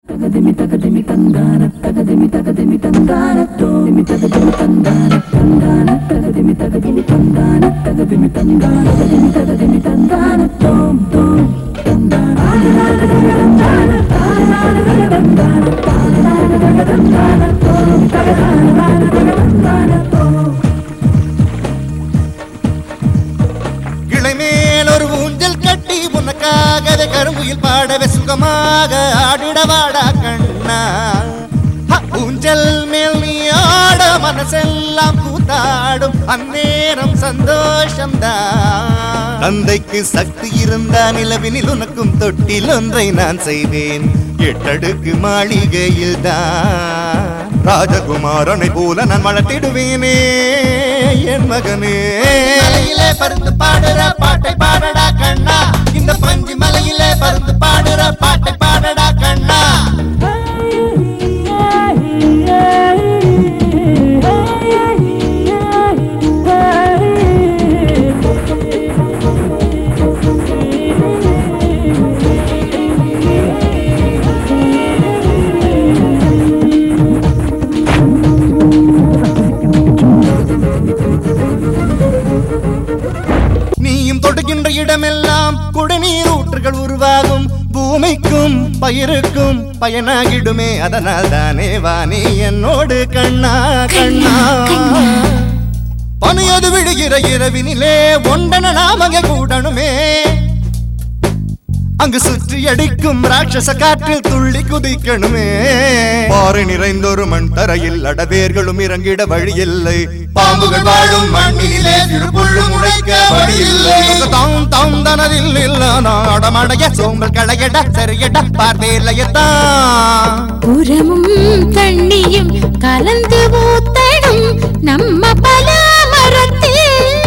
கிளைமேல் ஒரு ஊஞ்சல் கட்டி உனக்காகவே கருங்குயில் பாடவே சுகமாக ஆடிடவாடா கண்ணா ஹ, ஊஞ்சல் மேல் நீ ஆட மனசெல்லாம் கூத்தாடும் அந்நேரம் சந்தோஷம்தான் தந்தைக்கு சக்தி இருந்தா நிலவினில் உனக்கும் தொட்டில் ஒன்றை நான் செய்வேன் எட்டடுக்கு மாளிகையில் தான் ராஜகுமாரனை போல நான் வளர்த்திடுவேனே என் மகனே மலையிலே பருந்து பாடுற பாட்டை பாடடா கண்ணா இந்த பஞ்சு மலையிலே பருந்து பாடுற பாட்டை பாடடா கண்ணா நீயும் தொடுகின்ற இடமெல்லாம் குடிநீர் ஊற்றுகள் உருவாகும் பூமிக்கும் பயிருக்கும் பயனாகிடுமே அதனால் தானே வாணி என்னோடு கண்ணா கண்ணா பனியது விழுகிற இரவினிலே ஒன்றன நாமங்க கூடணுமே அங்கு சுற்றி அடிக்கும் ராட்சச காற்றில் துள்ளி குதிக்கணுமே பாறை நிறைந்தொரு மண் தரையில் அடவேர்களும் இறங்கிட வழியில்லை பாம்புகள் வாழும் மண்ணிலே திருப்புள்ளும் உழைக்க வழியில்லை தாம் தாம் தனதில் இல்ல நாடமடைய சோம்பல் களையட சரியட பார்வையில்லையத்தான் புறமும் தண்ணியும் கலந்து ஊத்தணும் நம்ம பல மரத்தில்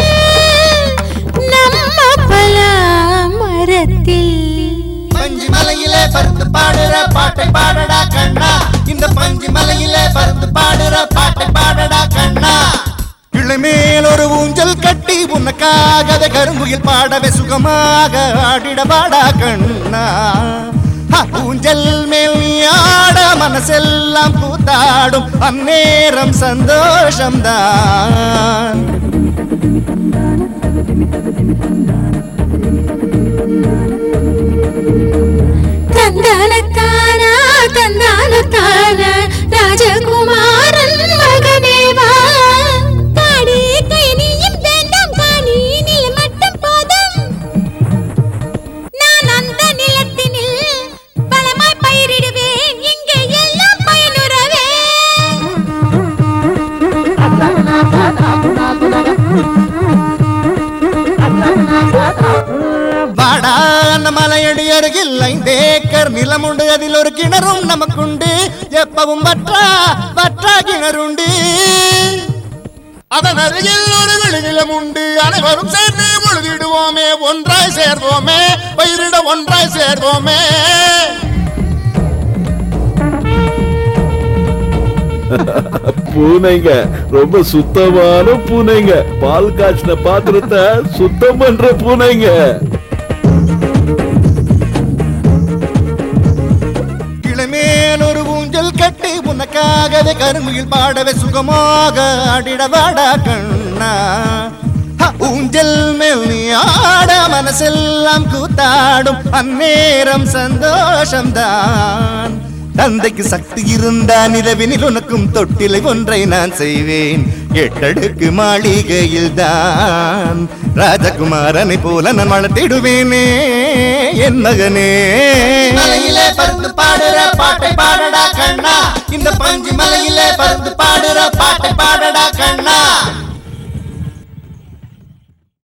நம்ம பல மரத்தில் பஞ்சு மலையிலே பருந்து பாடுற பாட்டை பாடடா கண்ணா இந்த பஞ்சு மலையிலே பருந்து பாடுற பாட்டை பாடடா கண்ணா கிளைமேல் ஒரு ஊஞ்சல் கட்டி உனக்காகவே கருங்குயில் பாடவே சுகமாக ஆடிட பாடா கண்ணா ஹ, ஊஞ்சல் மேல் நீ ஆட மனசெல்லாம் கூத்தாடும் அந்நேரம் சந்தோஷம்தான் தந்தானத்தானா தந்தானத்தானா ராஜகுமாரன் மகனேவா காடி கை நீயும் வேண்டாம் காணி நில மட்டும் போதும் நான் அந்த நிலத்தினில் பலமாய் பயிரிடுவேன் இங்கே எல்லாம் பயனுறவே வாடா அந்த மலையடி அருகில் ஐந்தேக்கர் நிலம் உண்டு அதில் ஒரு கிணறும் நமக்குண்டு எப்பவும் வற்றா வற்றா கிணறுண்டு அதன் அருகில் ஒரு வெளி நிலம் உண்டு அனைவரும் சேர்ந்து உழுதிடுவோமே ஒன்றாய் சேர்வோமே பயிரிட ஒன்றாய் சேர்வோமே பூனைங்க ரொம்ப சுத்தமான பூனைங்க பால் காய்ச்சின பாத்திரத்தை சுத்தம் பண்ற பூனைங்க கிளமேல் ஒரு ஊஞ்சல் கட்டி உனக்காகவே கருங்குயில் பாடவே சுகமாக ஆடிடவாடா கண்ணா ஹ, ஊஞ்சல் மேல் நீ ஆட மனசெல்லாம் கூத்தாடும் அந்நேரம் சந்தோஷம்தான் தந்தைக்கு சக்தி இருந்தா நிலவினில் உனக்கும் தொட்டிலை ஒன்றை நான் செய்வேன் எட்டடுக்கு மாளிகையில் தான் ராஜகுமாரனை போல நான் வளர்த்திடுவேனே என் மகனே மலையிலே பருந்து பாடுற பாட்டை பாடடா கண்ணா இந்த பஞ்சு மலையிலே பருந்து பாடுற பாட்டை பாடடா கண்ணா